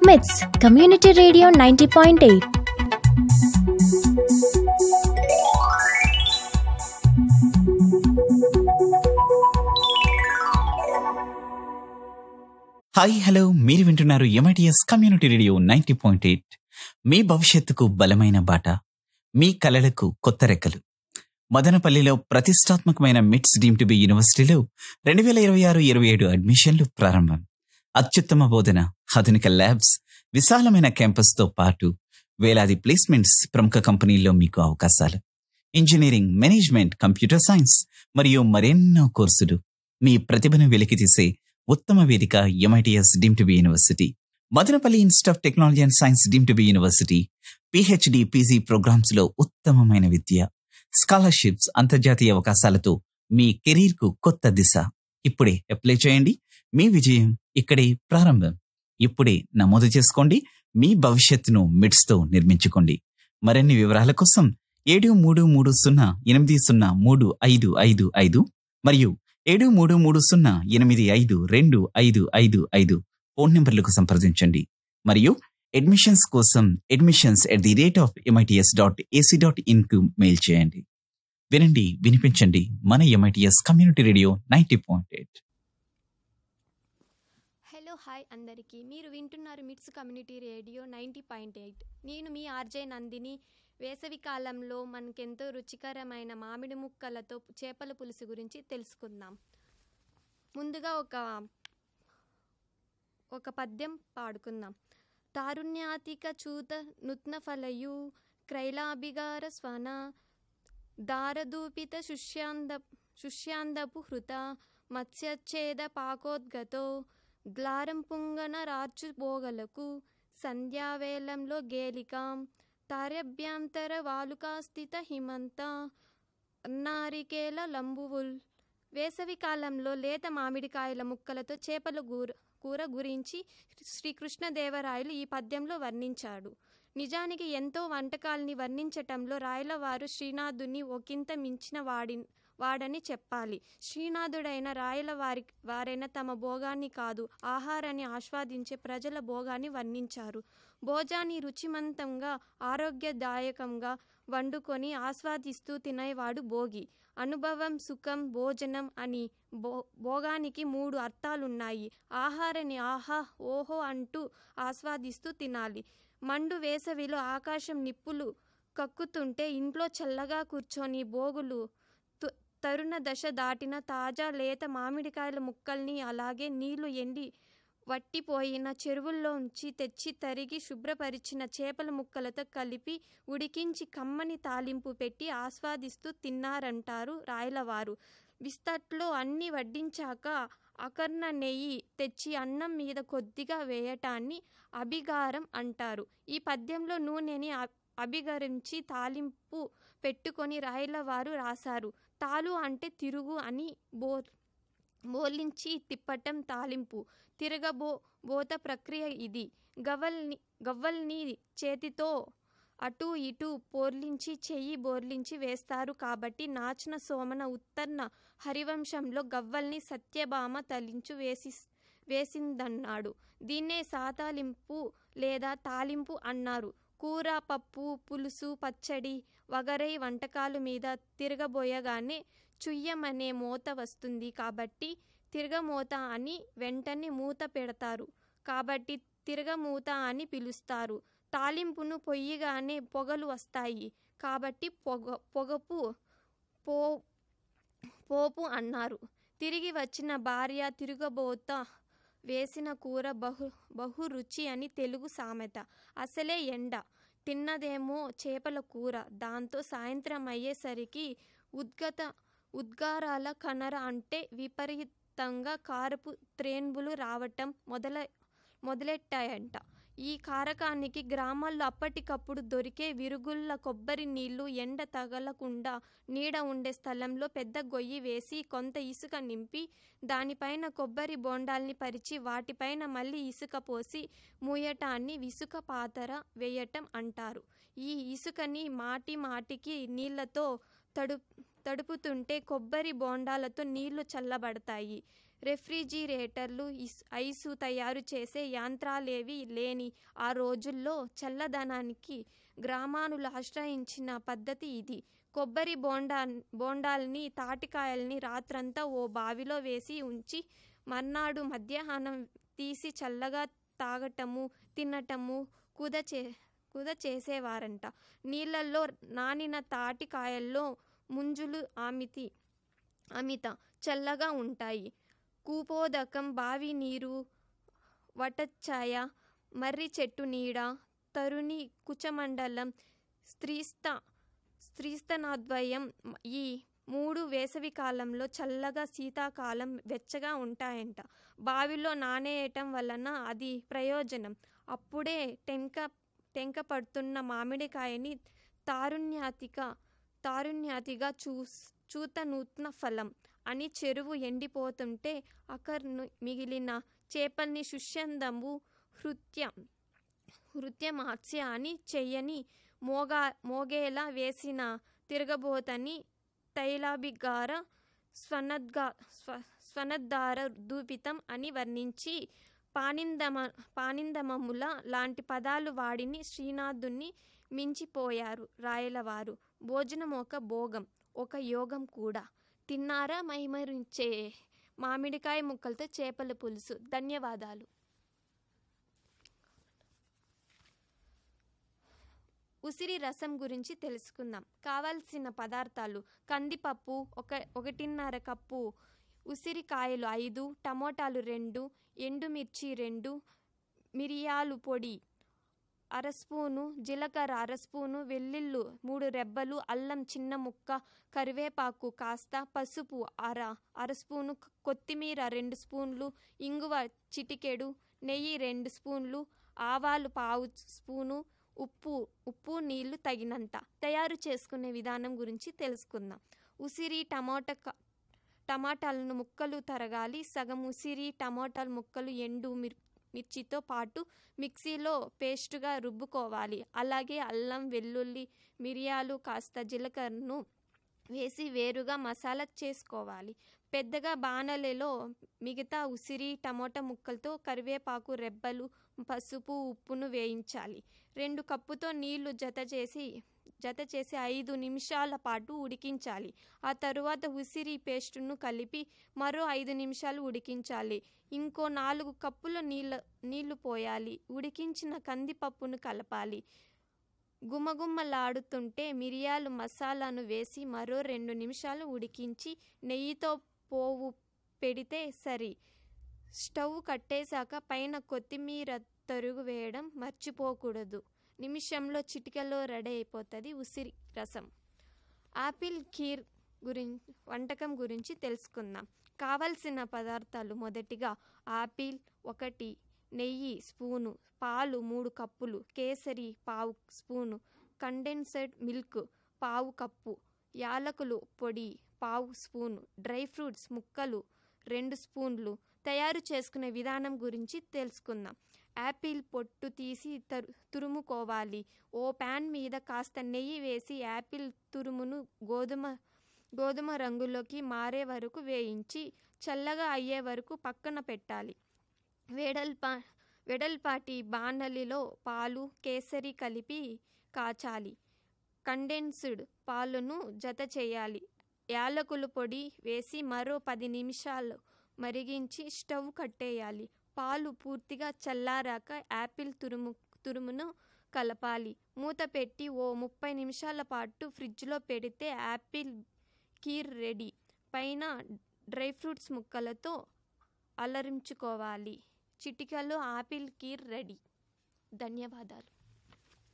మిట్స్ community radio ninety point eight hi hello మీరు వింటున్నారు MITS community radio ninety point eight మీ భవిష్యత్తుకు బలమైన బాట మీ కలలకు కొత్త రెక్కలు మదనపల్లిలో ప్రతిష్టాత్మకమైన మిట్స్ డీమ్ టు బి యూనివర్సిటీలో రెండు వేల ఇరవై ఆరు ఇరవై ఏడు అడ్మిషన్లు ప్రారంభం అత్యుత్తమ బోధన ఆధునిక ల్యాబ్స్ విశాలమైన క్యాంపస్తో పాటు వేలాది ప్లేస్మెంట్స్ ప్రముఖ కంపెనీల్లో మీకు అవకాశాలు ఇంజనీరింగ్ మేనేజ్మెంట్ కంప్యూటర్ సైన్స్ మరియు మరెన్నో కోర్సులు మీ ప్రతిభను వెలికితీసే ఉత్తమ వేదిక MITS deem to be university Madanapalle institute of technology and science deem to be university PhD PG programmes లో ఉత్తమమైన విద్య స్కాలర్షిప్స్ అంతర్జాతీయ అవకాశాలతో మీ కెరీర్ కు కొత్త దిశ ఇప్పుడే అప్లై చేయండి మీ విజయం ఇక్కడే ప్రారంభం ఇప్పుడే నమోదు చేసుకోండి మీ భవిష్యత్తును మిడ్స్ తో నిర్మించుకోండి మరిన్ని వివరాల కోసం ఏడు మూడు మూడు సున్నా ఎనిమిది సున్నా మూడు ఐదు ఐదు ఐదు మరియు ఏడు మూడు మూడు సున్నా ఎనిమిది ఐదు రెండు ఐదు ఐదు ఐదు ఫోన్ నంబర్లకు సంప్రదించండి మరియు అడ్మిషన్స్ కోసం admissions at the rate of MITS dot AC dot IN కు మెయిల్ చేయండి వినండి వినిపించండి మన MITS community radio ninety point eight hello hi అందరికీ మీరు వింటున్నారు MITS community radio ninety point eight నేను మీ ఆర్జే నందిని వేసవి కాలంలో మనకెంతో రుచికరమైన మామిడి ముక్కలతో చేపల పులుసు గురించి తెలుసుకుందాం ముందుగా ఒక ఒక పద్యం పాడుకుందాం తారుణ్యాతిక చూత నుత్న ఫలయు క్రైలాభిగార స్వన దారదూపిత శుష్యాంద శుష్యాందపు హృత మత్స్యచ్ఛేద పాకోద్గతో గ్లారం పుంగన రార్చు బోగలకు సంధ్యావేళంలో గేలికాం తారభ్యాంతర వాలుకాస్థిత హిమంత నారికేల లంబువుల్ వేసవి కాలంలో లేత మామిడికాయల ముక్కలతో చేపల కూర కూర గురించి శ్రీకృష్ణదేవరాయలు ఈ పద్యంలో వర్ణించాడు నిజానికి ఎంతో వంటకాల్ని వర్ణించటంలో రాయలవారు శ్రీనాథుని ఒకంత మించిన వాడి వాడని చెప్పాలి శ్రీనాథుడైన రాయల వారి వారైన తమ భోగాన్ని కాదు ఆహారాన్ని ఆస్వాదించే ప్రజల భోగాన్ని వర్ణించారు భోజాన్ని రుచిమంతంగా ఆరోగ్యదాయకంగా వండుకొని ఆస్వాదిస్తూ తినేవాడు భోగి అనుభవం సుఖం భోజనం అని భో భోగానికి మూడు అర్థాలున్నాయి ఆహారాన్ని ఆహా ఓహో అంటూ ఆస్వాదిస్తూ తినాలి మండు వేసవిలో ఆకాశం నిప్పులు కక్కుతుంటే ఇంట్లో చల్లగా కూర్చొని భోగులు తు- తరుణ దశ దాటిన తాజా లేత మామిడికాయల ముక్కల్ని అలాగే నీళ్లు ఎండి వట్టిపోయిన చెరువుల్లోంచి తెచ్చి తరిగి శుభ్రపరిచిన చేపల ముక్కలతో కలిపి ఉడికించి కమ్మని తాలింపు పెట్టి ఆస్వాదిస్తూ తిన్నారంటారు రాయలవారు విస్తట్లో అన్ని వడ్డించాక అకర్ణ నెయ్యి తెచ్చి అన్నం మీద కొద్దిగా వేయటాన్ని అభిగారం అంటారు ఈ పద్యంలో నూనెని అ- అభిగరించి తాలింపు పెట్టుకొని రాయలవారు రాశారు తాలు అంటే తిరుగు అని బో బోలించి తిప్పటం తాలింపు తిరగబో బోత ప్రక్రియ ఇది గవ్వల్ని గవ్వల్ని చేతితో అటు ఇటు పోర్లించి చెయ్యి బోర్లించి వేస్తారు కాబట్టి నాచన సోమన ఉత్తర్ణ హరివంశంలో గవ్వల్ని సత్యభామ తలించు వేసి వేసిందన్నాడు దీన్నే సాతాలింపు లేదా తాలింపు అన్నారు కూర పప్పు పులుసు పచ్చడి వగరై వంటకాలు మీద తిరగబోయగానే చుయ్యమనే మూత వస్తుంది కాబట్టి తిరగమూత అని వెంటనే మూత పెడతారు కాబట్టి తిరగమూత అని పిలుస్తారు తాలింపును పొయ్యిగానే పొగలు వస్తాయి కాబట్టి పొగ పొగపు పో పోపు అన్నారు తిరిగి వచ్చిన భార్య తిరగబోత వేసిన కూర బహు బహు రుచి అని తెలుగు సామెత అసలే ఎండ తిన్నదేమో చేపల కూర దాంతో సాయంత్రం అయ్యేసరికి ఉద్గత ఉద్గారాల కనర అంటే విపరీతంగా కారపు త్రేన్బులు రావటం మొదల మొదలెట్టాయంట ఈ కారకానికి గ్రామాల్లో అప్పటికప్పుడు దొరికే విరుగుళ్ళ కొబ్బరి నీళ్లు ఎండ తగలకుండా నీడ ఉండే స్థలంలో పెద్ద గొయ్యి వేసి కొంత ఇసుక నింపి దానిపైన కొబ్బరి బోండాల్ని పరిచి వాటిపైన మళ్ళీ ఇసుక పోసి మూయటాన్ని విసుక పాతర వేయటం అంటారు ఈ ఇసుకని మాటి మాటికి నీళ్లతో తడు తడుపుతుంటే కొబ్బరి బోండాలతో నీళ్లు చల్లబడతాయి రెఫ్రిజిరేటర్లు ఇస్ ఐసు తయారు చేసే యంత్రాలేవి లేని ఆ రోజుల్లో చల్లదనానికి గ్రామానులు ఆశ్రయించిన పద్ధతి ఇది కొబ్బరి బోండా బోండాల్ని తాటికాయల్ని రాత్రంతా ఓ బావిలో వేసి ఉంచి మర్నాడు మధ్యాహ్నం తీసి చల్లగా తాగటము తినటము కుద చే కుద చేసేవారంట నీళ్ళల్లో నానిన తాటికాయల్లో ముంజులు ఆమితి అమిత చల్లగా ఉంటాయి కూపోదకం బావి నీరు వటచ్ఛాయ మర్రి చెట్టు నీడ తరుణి కుచమండలం స్త్రీస్త స్త్రీస్తనాద్వయం ఈ మూడు వేసవి కాలంలో చల్లగా శీతాకాలం వెచ్చగా ఉంటాయంట బావిలో నానేయటం వలన అది ప్రయోజనం అప్పుడే టెంక టెంక పడుతున్న మామిడికాయని తారుణ్యాతిక తారుణ్యాతిగా చూ చూత నూత్న ఫలం అని చెరువు ఎండిపోతుంటే అకర్ను మిగిలిన చేపల్ని సుష్యందము హృత్యం హృత్యమాత్స్య అని చెయ్యని మోగా మోగేలా వేసిన తిరగబోతని తైలాభిగార స్వనద్గా స్వ స్వనద్ధార దూపితం అని వర్ణించి పానిందమ పానిందమముల లాంటి పదాలు వాడిని శ్రీనాథుని మించిపోయారు రాయలవారు భోజనం ఒక భోగం ఒక యోగం కూడా తిన్నారా మైమరించే మామిడికాయ ముక్కలతో చేపల పులుసు ధన్యవాదాలు ఉసిరి రసం గురించి తెలుసుకుందాం కావాల్సిన పదార్థాలు కందిపప్పు ఒక ఒకటిన్నర కప్పు ఉసిరికాయలు ఐదు టమోటాలు రెండు ఎండుమిర్చి రెండు మిరియాలు పొడి అర స్పూను జీలకర్ర అర స్పూను వెల్లుల్లి మూడు రెబ్బలు అల్లం చిన్న ముక్క కరివేపాకు కాస్త పసుపు అర అర స్పూను కొత్తిమీర రెండు స్పూన్లు ఇంగువ చిటికెడు నెయ్యి రెండు స్పూన్లు ఆవాలు పావు స్పూను ఉప్పు ఉప్పు నీళ్లు తగినంత తయారు చేసుకునే విధానం గురించి తెలుసుకుందాం ఉసిరి టమాటా క- టమాటాలను ముక్కలు తరగాలి సగం ఉసిరి టమాటాల ముక్కలు ఎండు మిర్ మిర్చితో పాటు మిక్సీలో పేస్టుగా రుబ్బుకోవాలి అలాగే అల్లం వెల్లుల్లి మిరియాలు కాస్త జీలకర్రను వేసి వేరుగా మసాలా చేసుకోవాలి పెద్దగా బాణలిలో మిగతా ఉసిరి టమోటా ముక్కలతో కరివేపాకు రెబ్బలు పసుపు ఉప్పును వేయించాలి రెండు కప్పుతో నీళ్లు జత చేసి జత చేసి ఐదు నిమిషాల పాటు ఉడికించాలి ఆ తరువాత ఉసిరి పేస్టును కలిపి మరో ఐదు నిమిషాలు ఉడికించాలి ఇంకో నాలుగు కప్పుల నీళ్ళ నీళ్లు పోయాలి ఉడికించిన కందిపప్పును కలపాలి గుమగుమలాడుతుంటే మిరియాలు మసాలాను వేసి మరో రెండు నిమిషాలు ఉడికించి నెయ్యితో పోవు పెడితే సరి స్టవ్ కట్టేశాక పైన కొత్తిమీర తరుగు వేయడం మర్చిపోకూడదు నిమిషంలో చిటికలో రెడీ అయిపోతుంది ఉసిరి రసం ఆపిల్ ఖీర్ గురించి వంటకం గురించి తెలుసుకుందాం కావలసిన పదార్థాలు మొదటిగా ఆపిల్ ఒకటి నెయ్యి స్పూను పాలు మూడు కప్పులు కేసరి పావు స్పూను కండెన్సెడ్ మిల్క్ పావు కప్పు యాలకులు పొడి పావు స్పూను డ్రై ఫ్రూట్స్ ముక్కలు రెండు స్పూన్లు తయారు చేసుకునే విధానం గురించి తెలుసుకుందాం యాపిల్ పొట్టు తీసి తరు తురుముకోవాలి ఓ ప్యాన్ మీద కాస్త నెయ్యి వేసి యాపిల్ తురుమును గోధుమ గోధుమ రంగులోకి మారే వరకు వేయించి చల్లగా అయ్యే వరకు పక్కన పెట్టాలి వెడల్పా వెడల్పాటి బాణలిలో పాలు కేసరి కలిపి కాచాలి కండెన్స్డ్ పాలను జత చేయాలి యాలకుల పొడి వేసి మరో పది నిమిషాలు మరిగించి స్టవ్ కట్టేయాలి పాలు పూర్తిగా చల్లారాక యాపిల్ తురుము తురుమును కలపాలి మూత పెట్టి ఓ ముప్పై నిమిషాల పాటు ఫ్రిడ్జ్లో పెడితే యాపిల్ కీర్ రెడీ పైన డ్రై ఫ్రూట్స్ ముక్కలతో అలరించుకోవాలి చిటికలో ఆపిల్ కీర్ రెడీ ధన్యవాదాలు